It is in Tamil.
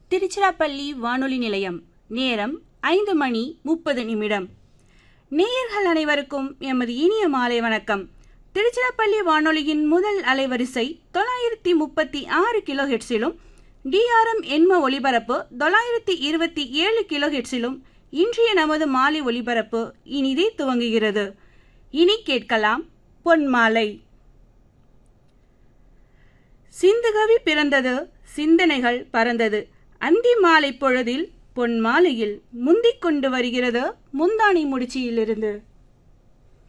திருச்சிராப்பள்ளி வானொலி நிலையம் நேரம் ஐந்து மணி முப்பது நிமிடம் நேயர்கள் அனைவருக்கும் எமது இனிய மாலை வணக்கம் திருச்சிராப்பள்ளி வானொலியின் முதல் அலைவரிசை தொள்ளாயிரத்தி முப்பத்தி ஆறு கிலோ ஹெட்ஸிலும் டிஆர்எம் எண்ம ஒலிபரப்பு தொள்ளாயிரத்தி இருபத்தி ஏழு கிலோ ஹெட்ஸிலும் இன்றைய நமது மாலை ஒலிபரப்பு இனிதே துவங்குகிறது இனி கேட்கலாம் பொன்மாலை சிந்துகவி பிறந்தது சிந்தனைகள் பறந்தது அந்தி மாலை பொழுதில் பொன் மாலையில் முந்திக் கொண்டு வருகிறது முந்தானை முடிச்சியிலிருந்து